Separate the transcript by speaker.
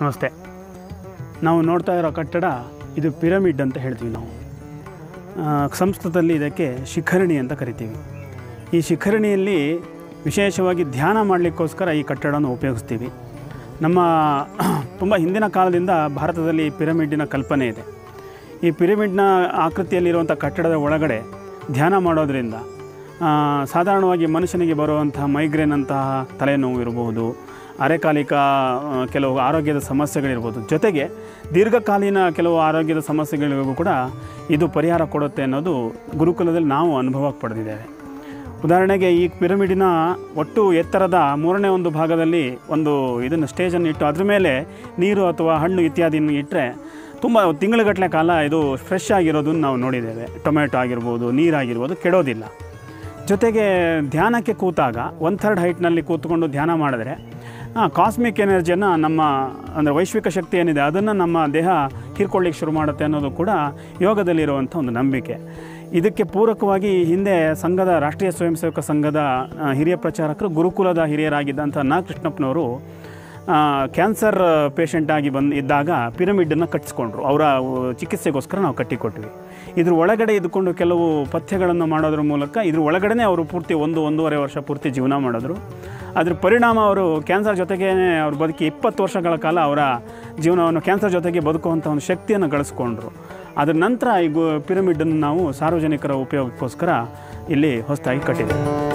Speaker 1: ನಮಸ್ತೆ ನಾವು ನೋಡ್ತಾ ಇರೋ ಕಟ್ಟಡ ಇದು ಪಿರಮಿಡ್ ಅಂತ ಹೇಳ್ತೀವಿ ನಾವು ಆ, ಸಂಸ್ಕೃತದಲ್ಲಿ ಇದಕ್ಕೆ ಶಿಖರಣಿ ಅಂತ ಕರಿತೀವಿ ಈ ಶಿಖರಣಿಯಲ್ಲಿ ವಿಶೇಷವಾಗಿ ಧ್ಯಾನ ಮಾಡಲಿಕ್ಕೋಸ್ಕರ ಈ ಕಟ್ಟಡನ ಉಪಯೋಗಿಸ್ತೀವಿ ನಮ್ಮ ತುಂಬ ಹಿಂದಿನ ಕಾಲದಿಂದ ಭಾರತದಲ್ಲಿ ಪಿರಮಿಡ್ಡಿನ ಕಲ್ಪನೆ ಇದೆ ಈ ಪಿರಮಿಡ್ನ ಆಕೃತಿಯಲ್ಲಿರುವಂಥ ಕಟ್ಟಡದ ಒಳಗಡೆ ಧ್ಯಾನ ಮಾಡೋದ್ರಿಂದ ಆ, ಸಾಧಾರಣವಾಗಿ ಮನುಷ್ಯನಿಗೆ ಬರುವಂತಹ ಮೈಗ್ರೇನ್ ಅಂತಹ ತಲೆನೋವು ಇರಬಹುದು ಅರೆಕಾಲಿಕ ಆ, ಕೆಲವು ಆರೋಗ್ಯದ ಸಮಸ್ಯೆಗಳಿರ್ಬೋದು ಜೊತೆಗೆ ದೀರ್ಘಕಾಲೀನ ಕೆಲವು ಆರೋಗ್ಯದ ಸಮಸ್ಯೆಗಳಿಗೂ ಕೂಡ ಇದು ಪರಿಹಾರ ಕೊಡುತ್ತೆ ಅನ್ನೋದು ಗುರುಕುಲದಲ್ಲಿ ನಾವು ಅನುಭವಕ್ಕೆ ಪಡೆದಿದ್ದೇವೆ ಉದಾಹರಣೆಗೆ ಈ ಪಿರಮಿಡಿನ ಒಟ್ಟು ಎತ್ತರದ ಮೂರನೇ ಒಂದು ಭಾಗದಲ್ಲಿ ಒಂದು ಇದನ್ನು ಸ್ಟೇಜನ್ನು ಇಟ್ಟು ಅದ್ರ ಮೇಲೆ ನೀರು ಅಥವಾ ಹಣ್ಣು ಇತ್ಯಾದಿಯನ್ನು ಇಟ್ಟರೆ ತುಂಬ ತಿಂಗಳುಗಟ್ಟಲೆ ಕಾಲ ಇದು ಫ್ರೆಶ್ ಆಗಿರೋದನ್ನು ನಾವು ನೋಡಿದ್ದೇವೆ ಟೊಮೆಟೊ ಆಗಿರ್ಬೋದು ನೀರಾಗಿರ್ಬೋದು ಕೆಡೋದಿಲ್ಲ ಜೊತೆಗೆ ಧ್ಯಾನಕ್ಕೆ ಕೂತಾಗ ಒನ್ ಥರ್ಡ್ ಹೈಟ್ನಲ್ಲಿ ಕೂತ್ಕೊಂಡು ಧ್ಯಾನ ಮಾಡಿದ್ರೆ ಕಾಸ್ಮಿಕ್ ಎನರ್ಜಿಯನ್ನು ನಮ್ಮ ಅಂದರೆ ವೈಶ್ವಿಕ ಶಕ್ತಿ ಏನಿದೆ ಅದನ್ನು ನಮ್ಮ ದೇಹ ಹೀರ್ಕೊಳ್ಳಿಕ್ಕೆ ಶುರು ಮಾಡುತ್ತೆ ಅನ್ನೋದು ಕೂಡ ಯೋಗದಲ್ಲಿರುವಂಥ ಒಂದು ನಂಬಿಕೆ ಇದಕ್ಕೆ ಪೂರಕವಾಗಿ ಹಿಂದೆ ಸಂಘದ ರಾಷ್ಟ್ರೀಯ ಸ್ವಯಂ ಸೇವಕ ಸಂಘದ ಆ, ಹಿರಿಯ ಪ್ರಚಾರಕರು ಗುರುಕುಲದ ಹಿರಿಯರಾಗಿದ್ದಂಥ ನಾ ಕೃಷ್ಣಪ್ಪನವರು ಆ, ಕ್ಯಾನ್ಸರ್ ಪೇಷಂಟ್ ಆಗಿ ಬಂದು ಇದ್ದಾಗ ಪಿರಮಿಡನ್ನು ಕಟ್ಟಿಸ್ಕೊಂಡ್ರು ಅವರ ಚಿಕಿತ್ಸೆಗೋಸ್ಕರ ನಾವು ಕಟ್ಟಿಕೊಟ್ವಿ ಇದ್ರ ಒಳಗಡೆ ಇದ್ಕೊಂಡು ಕೆಲವು ಪಥ್ಯಗಳನ್ನು ಮಾಡೋದ್ರ ಮೂಲಕ ಇದ್ರ ಒಳಗಡೆ ಅವರು ಪೂರ್ತಿ ಒಂದು ಒಂದೂವರೆ ವರ್ಷ ಪೂರ್ತಿ ಜೀವನ ಮಾಡಿದ್ರು ಅದ್ರ ಪರಿಣಾಮ ಅವರು ಕ್ಯಾನ್ಸರ್ ಜೊತೆಗೇ ಅವ್ರು ಬದುಕಿ ಇಪ್ಪತ್ತು ವರ್ಷಗಳ ಕಾಲ ಅವರ ಜೀವನವನ್ನು ಕ್ಯಾನ್ಸರ್ ಜೊತೆಗೆ ಬದುಕುವಂಥ ಒಂದು ಶಕ್ತಿಯನ್ನು ಗಳಿಸ್ಕೊಂಡ್ರು ಅದ್ರ ನಂತರ ಈ ಗು ಪಿರಮಿಡನ್ನು ನಾವು ಸಾರ್ವಜನಿಕರ ಉಪಯೋಗಕ್ಕೋಸ್ಕರ ಇಲ್ಲಿ ಹೊಸದಾಗಿ ಕಟ್ಟಿದ್ದೇವೆ